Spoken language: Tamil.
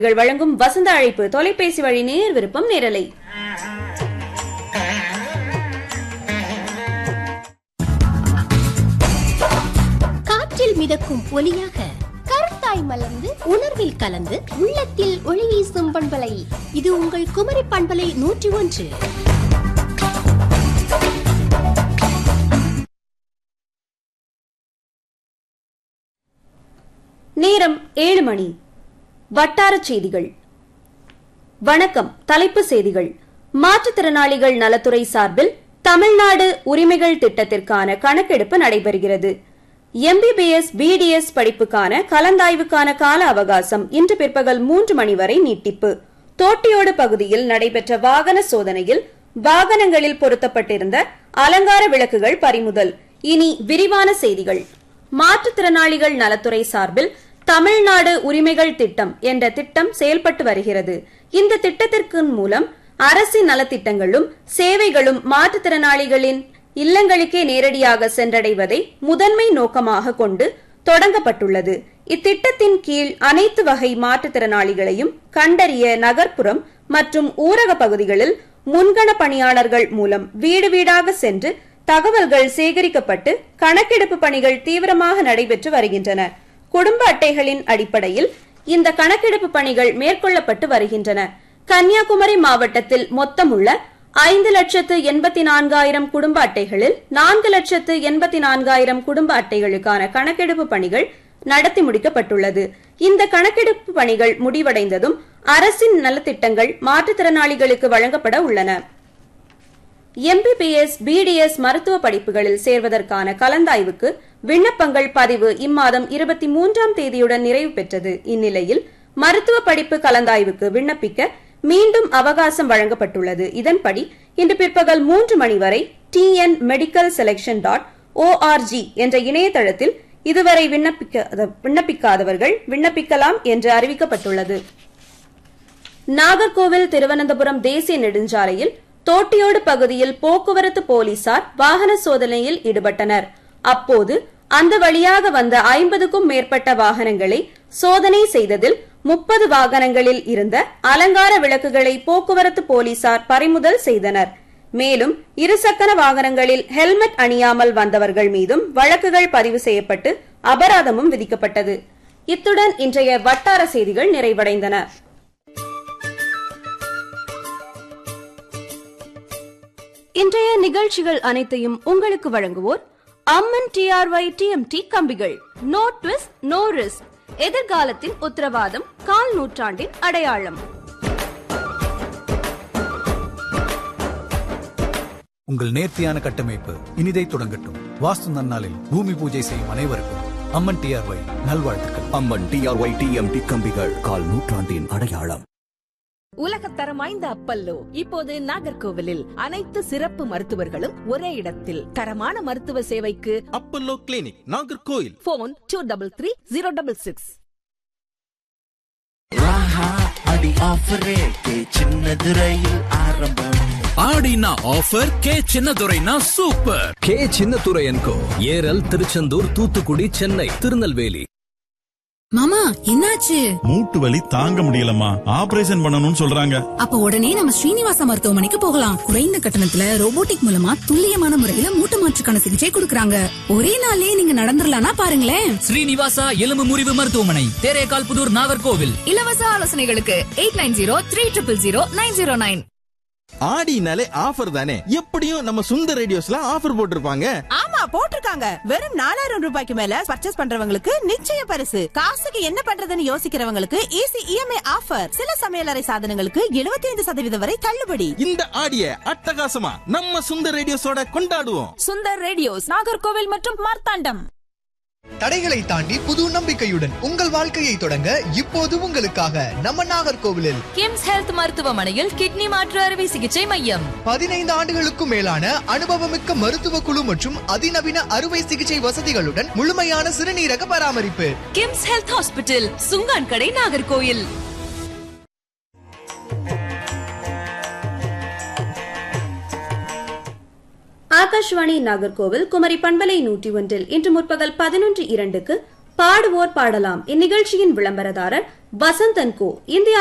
இவர்கள் வழங்கும் வசந்த அழைப்பு தொலைபேசி வழி நேர் விருப்பம் நேரலை காற்றில் மிதக்கும் ஒலியாக கருத்தாய் மலர்ந்து உணர்வில் கலந்து உள்ளத்தில் ஒளி வீசும் பண்பலை இது உங்கள் குமரி பண்பலை நூற்றி ஒன்று நேரம் ஏழு மணி வட்டாரச் செய்திகள் வணக்கம் தலைப்பு செய்திகள் மாற்றுத்திறனாளிகள் நலத்துறை சார்பில் தமிழ்நாடு உரிமைகள் திட்டத்திற்கான கணக்கெடுப்பு நடைபெறுகிறது எம்பிபிஎஸ் பிடிஎஸ் படிப்புக்கான கலந்தாய்வுக்கான கால அவகாசம் இன்று பிற்பகல் மூன்று மணி வரை நீட்டிப்பு தோட்டியோடு பகுதியில் நடைபெற்ற வாகன சோதனையில் வாகனங்களில் பொருத்தப்பட்டிருந்த அலங்கார விளக்குகள் பறிமுதல் இனி விரிவான செய்திகள் மாற்றுத்திறனாளிகள் நலத்துறை சார்பில் தமிழ்நாடு உரிமைகள் திட்டம் என்ற திட்டம் செயல்பட்டு வருகிறது இந்த திட்டத்திற்கு மூலம் அரசின் நலத்திட்டங்களும் சேவைகளும் மாற்றுத்திறனாளிகளின் இல்லங்களுக்கே நேரடியாக சென்றடைவதை முதன்மை நோக்கமாக கொண்டு தொடங்கப்பட்டுள்ளது இத்திட்டத்தின் கீழ் அனைத்து வகை மாற்றுத்திறனாளிகளையும் கண்டறிய நகர்ப்புறம் மற்றும் ஊரக பகுதிகளில் முன்கண பணியாளர்கள் மூலம் வீடு வீடாக சென்று தகவல்கள் சேகரிக்கப்பட்டு கணக்கெடுப்பு பணிகள் தீவிரமாக நடைபெற்று வருகின்றன குடும்ப அட்டைகளின் அடிப்படையில் இந்த கணக்கெடுப்பு பணிகள் மேற்கொள்ளப்பட்டு வருகின்றன கன்னியாகுமரி மாவட்டத்தில் மொத்தமுள்ள ஐந்து லட்சத்து எண்பத்தி நான்காயிரம் குடும்ப அட்டைகளில் நான்கு லட்சத்து எண்பத்தி நான்காயிரம் குடும்ப அட்டைகளுக்கான கணக்கெடுப்பு பணிகள் நடத்தி முடிக்கப்பட்டுள்ளது இந்த கணக்கெடுப்பு பணிகள் முடிவடைந்ததும் அரசின் நலத்திட்டங்கள் மாற்றுத்திறனாளிகளுக்கு வழங்கப்பட உள்ளன எம்பிபிஎஸ் பிடிஎஸ் மருத்துவ படிப்புகளில் சேர்வதற்கான கலந்தாய்வுக்கு விண்ணப்பங்கள் பதிவு இம்மாதம் இருபத்தி மூன்றாம் தேதியுடன் நிறைவு பெற்றது இந்நிலையில் மருத்துவ படிப்பு கலந்தாய்வுக்கு விண்ணப்பிக்க மீண்டும் அவகாசம் வழங்கப்பட்டுள்ளது இதன்படி இன்று பிற்பகல் மூன்று மணி வரை TN medical selection dot ORG என்ற இணையதளத்தில் இதுவரை விண்ணப்பிக்க விண்ணப்பிக்காதவர்கள் விண்ணப்பிக்கலாம் என்று அறிவிக்கப்பட்டுள்ளது நாகர்கோவில் திருவனந்தபுரம் தேசிய நெடுஞ்சாலையில் தோட்டியோடு பகுதியில் போக்குவரத்து போலீசார் வாகன சோதனையில் ஈடுபட்டனர் அப்போது அந்த வழியாக வந்த ஐம்பதுக்கும் மேற்பட்ட வாகனங்களை சோதனை செய்ததில் முப்பது வாகனங்களில் இருந்த அலங்கார விளக்குகளை போக்குவரத்து போலீசார் பறிமுதல் செய்தனர் மேலும் இருசக்கர வாகனங்களில் ஹெல்மெட் அணியாமல் வந்தவர்கள் மீதும் வழக்குகள் பதிவு செய்யப்பட்டு அபராதமும் விதிக்கப்பட்டது இத்துடன் இன்றைய வட்டார செய்திகள் நிறைவடைந்தன இன்றைய நிகழ்ச்சிகள் அனைத்தையும் உங்களுக்கு வழங்குவோர் அம்மன் டிஆர்ஒய் டிஎம்டி கம்பிகள் நோ ட்விஸ்ட் நோ ரிஸ்க் எதிர்காலத்தின் உத்தரவாதம் கால் நூற்றாண்டின் அடையாளம் உங்கள் நேர்த்தியான கட்டமைப்பு இனிதை தொடங்கட்டும் வாஸ்து நன்னாளில் பூமி பூஜை செய்யும் அனைவருக்கும் அம்மன் டிஆர்ஒய் நல்வாழ்த்துக்கள் அம்மன் டிஆர்ஒய் டிஎம்டி கம்பிகள் கால் நூற்றாண்டின் அடையாளம் உலகத்தரம் வாய்ந்த அப்பல்லோ இப்போது நாகர்கோவிலில் அனைத்து சிறப்பு மருத்துவர்களும் ஒரே இடத்தில் தரமான மருத்துவ சேவைக்கு Apollo clinic Nagercoil phone two double three zero double six அடி ஆஃபர் ரேட்டு சின்னதுரையில் ஆரம்பம் ஆடினா ஆஃபர் கே சின்னதுரைனா சூப்பர் கே சின்னதுரையன்கோ ஏரல் திருச்செந்தூர் தூத்துக்குடி சென்னை திருநெல்வேலி மாமா என்னாச்சு மூட்டு வலி தாங்க முடியலம்மா ஆபரேஷன் பண்ணணும்னு சொல்றாங்க அப்ப உடனே நம்ம ஸ்ரீனிவாச மருத்துவமனைக்கு போகலாம் குறைந்த கட்டணத்துல ரோபோட்டிக் மூலமா துல்லியமான முறையில மூட்டு மாற்றுக்கான சிகிச்சை கொடுக்கறாங்க ஒரே நாள்லயே நீங்க நடந்துடலாம்னா பாருங்களேன் ஸ்ரீனிவாசா எலும்பு முறிவு மருத்துவமனை தேரேகால் புதூர் நாகர்கோவில் இலவச ஆலோசனைகளுக்கு eight nine zero three triple zero nine zero nine ஆடினாலே ஆஃபர் தானே எப்படியும் நம்ம சுந்தர் ரேடியோஸ்ல ஆஃபர் போட்டிருப்பாங்க ஆமா போட்டிருக்காங்க வெறும் நாலாயிரம் ரூபாய்க்கு மேல பர்ச்சேஸ் பண்றவங்களுக்கு நிச்சய பரிசு காசுக்கு என்ன பண்றதுன்னு யோசிக்கிறவங்களுக்கு ஈஸி இஎம்ஐ ஆஃபர் சில சமையலறை சாதனங்களுக்கு 75% சதவீதம் வரை தள்ளுபடி இந்த ஆடிய அட்டகாசமா நம்ம சுந்தர் ரேடியோஸோட கொண்டாடுவோம் சுந்தர் ரேடியோஸ் நாகர்கோவில் மற்றும் மார்த்தாண்டம் தடைகளை தாண்டி புது நம்பிக்கையுடன் உங்கள் வாழ்க்கையை தொடங்க இப்போது உங்களுக்காக நம்ம நாகர்கோவிலில் கிம்ஸ் ஹெல்த் மருத்துவமனையில் கிட்னி மாற்று அறுவை சிகிச்சை மையம் பதினைந்து ஆண்டுகளுக்கும் மேலான அனுபவமிக்க மருத்துவ குழு மற்றும் அதிநவீன அறுவை சிகிச்சை வசதிகளுடன் முழுமையான சிறுநீரக பராமரிப்பு கிம்ஸ் ஹெல்த் ஹாஸ்பிட்டல் சுங்கான் கடை நாகர்கோயில் ஆகாஷ்வாணி நாகர்கோவில் குமரி பண்பலை நூற்றி ஒன்றில் இன்று முற்பகல் பதினொன்று இரண்டுக்கு பாடுவோர் பாடலாம் இந்நிகழ்ச்சியின் விளம்பரதாரர் வசந்தன் கோ இந்தியா